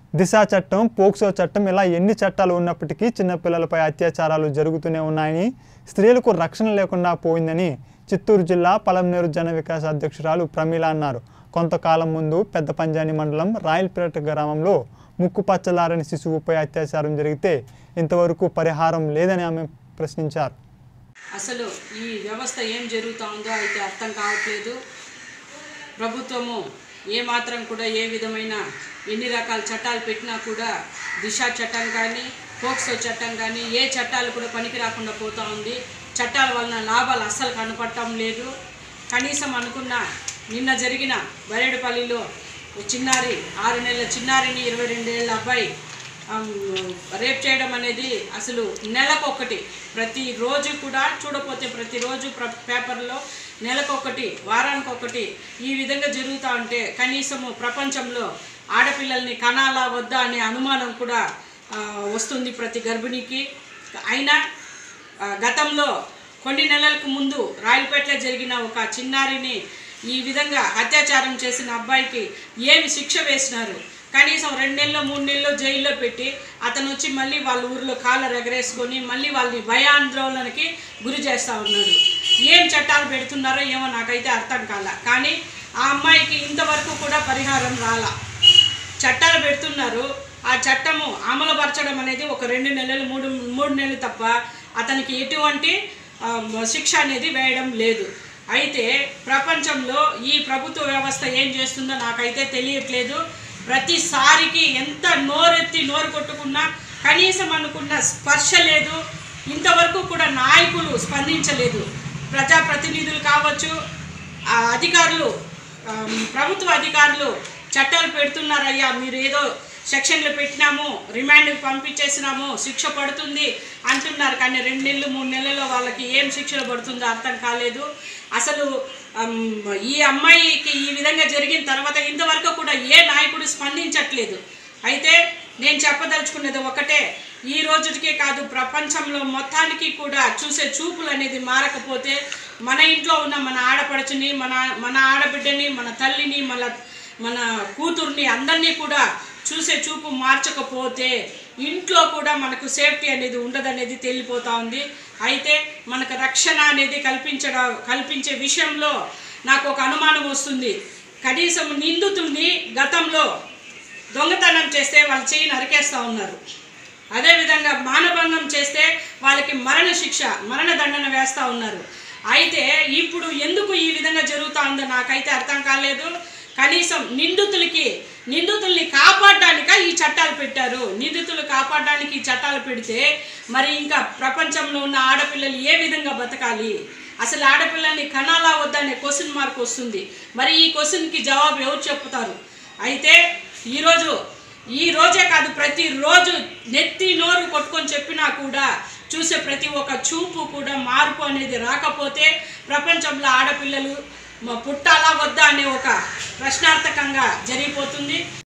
దిశ చట్టం పోక్సో చట్టం ఇలా ఎన్ని చట్టాలు ఉన్నప్పటికీ చిన్నపిల్లలపై అత్యాచారాలు జరుగుతూనే ఉన్నాయని స్త్రీలకు రక్షణ లేకుండా పోయిందని చిత్తూరు జిల్లా పలంనేరు జన వికాస్ అధ్యక్షురాలు ప్రమీల అన్నారు కొంతకాలం ముందు పెద్ద పంజాని మండలం రాయలపేట గ్రామంలో ముక్కు పచ్చలారని శిశువుపై అత్యాచారం జరిగితే ఇంతవరకు పరిహారం లేదని ఆమె ప్రశ్నించారు అసలు ఈ వ్యవస్థ ఏం జరుగుతూ ఉందో అయితే అర్థం కావట్లేదు ప్రభుత్వము ఏమాత్రం కూడా ఏ విధమైన ఎన్ని రకాల చట్టాలు పెట్టినా కూడా దిశ చట్టం కానీ పోక్సో చట్టం కానీ ఏ చట్టాలు కూడా పనికి రాకుండా పోతూ ఉంది చట్టాల వలన లాభాలు అస్సలు కనపడటం లేదు కనీసం అనుకున్న నిన్న జరిగిన బరేడుపల్లిలో ఓ చిన్నారి ఆరు నెలల చిన్నారిని ఇరవై రెండేళ్ల అబ్బాయి ఆమ్, రేప్ చేయడం అనేది అసలు నెలకొకటి ప్రతిరోజు కూడా చూడపోతే ప్రతిరోజు ప్ర పేపర్లో నెలకొకటి వారానికి ఒకటి ఈ విధంగా జరుగుతూ ఉంటే కనీసము ప్రపంచంలో ఆడపిల్లల్ని కనాలా వద్దా అనే అనుమానం కూడా ఆ, వస్తుంది ప్రతి గర్భిణికి అయినా ఆ, గతంలో కొన్ని నెలలకు ముందు రాయలపేటలో జరిగిన ఒక చిన్నారిని ఈ విధంగా అత్యాచారం చేసిన అబ్బాయికి ఏమి శిక్ష వేసినారు కనీసం రెండు నెలలు మూడు నెలలు జైల్లో పెట్టి అతను వచ్చి మళ్ళీ వాళ్ళ ఊరిలో కాళ్ళ ఎగరేసుకొని మళ్ళీ వాళ్ళని భయాందోళనకి గురి చేస్తూ ఉన్నాడు ఏం చట్టాలు పెడుతున్నారో ఏమో నాకైతే అర్థం కాల కానీ ఆ అమ్మాయికి ఇంతవరకు కూడా పరిహారం రాలా చట్టాలు పెడుతున్నారు ఆ చట్టము అమలుపరచడం అనేది ఒక రెండు నెలలు మూడు మూడు నెలలు తప్ప అతనికి ఎటువంటి ఆ, శిక్ష అనేది వేయడం లేదు అయితే ప్రపంచంలో ఈ ప్రభుత్వ వ్యవస్థ ఏం చేస్తుందో నాకైతే తెలియట్లేదు ప్రతిసారికి ఎంత నోరెత్తి నోరు కొట్టుకున్నా కనీసం అనుకున్న స్పర్శ లేదు ఇంతవరకు కూడా నాయకులు స్పందించలేదు ప్రజాప్రతినిధులు కావచ్చు ఆ అధికారులు ఆమ్, ప్రభుత్వ అధికారులు చట్టాలు పెడుతున్నారయ్యా మీరు ఏదో సెక్షన్లు పెట్టినాము రిమాండ్కి పంపించేసినాము శిక్ష పడుతుంది అంటున్నారు కానీ రెండు నెలలు మూడు నెలల్లో వాళ్ళకి ఏం శిక్షలు పడుతుందో అర్థం కాలేదు అసలు ఆమ్, ఈ అమ్మాయికి ఈ విధంగా జరిగిన తర్వాత ఇంతవరకు కూడా ఏ నాయకుడు స్పందించట్లేదు అయితే నేను చెప్పదలుచుకున్నది ఒకటే ఈ రోజుకే కాదు ప్రపంచంలో మొత్తానికి కూడా చూసే చూపులు అనేది మారకపోతే మన ఇంట్లో ఉన్న మన ఆడపడుచుని మన మన ఆడబిడ్డని మన తల్లిని మన మన కూతుర్ని అందరినీ కూడా చూసే చూపు మార్చకపోతే ఇంట్లో కూడా మనకు సేఫ్టీ అనేది ఉండదనేది తేలిపోతా ఉంది అయితే మనకు రక్షణ అనేది కల్పించడం కల్పించే విషయంలో నాకు ఒక అనుమానం వస్తుంది కనీసం నిందితుల్ని గతంలో దొంగతనం చేస్తే వాళ్ళ చేయి నరికేస్తూ ఉన్నారు అదేవిధంగా మానభంగం చేస్తే వాళ్ళకి మరణ శిక్ష మరణ దండన వేస్తూ ఉన్నారు అయితే ఇప్పుడు ఎందుకు ఈ విధంగా జరుగుతూ ఉందో నాకైతే అర్థం కాలేదు కనీసం నిందితులకి నిందితుల్ని కాపాడడానిక ఈ చట్టాలు పెట్టారు నిందితులు కాపాడడానికి ఈ చట్టాలు పెడితే మరి ఇంకా ప్రపంచంలో ఉన్న ఆడపిల్లలు ఏ విధంగా బతకాలి అసలు ఆడపిల్లల్ని కనాలా వద్దనే క్వశ్చన్ మార్క్ వస్తుంది మరి ఈ క్వశ్చన్కి జవాబు ఎవరు చెప్తారు అయితే ఈరోజు ఈ రోజే కాదు ప్రతిరోజు నెత్తి నోరు కొట్టుకొని చెప్పినా కూడా చూసే ప్రతి ఒక్క చూపు కూడా మార్పు అనేది రాకపోతే ప్రపంచంలో ఆడపిల్లలు మ- పుట్టాలా వద్దా అనే ఒక ప్రశ్నార్థకంగా జరిగిపోతుంది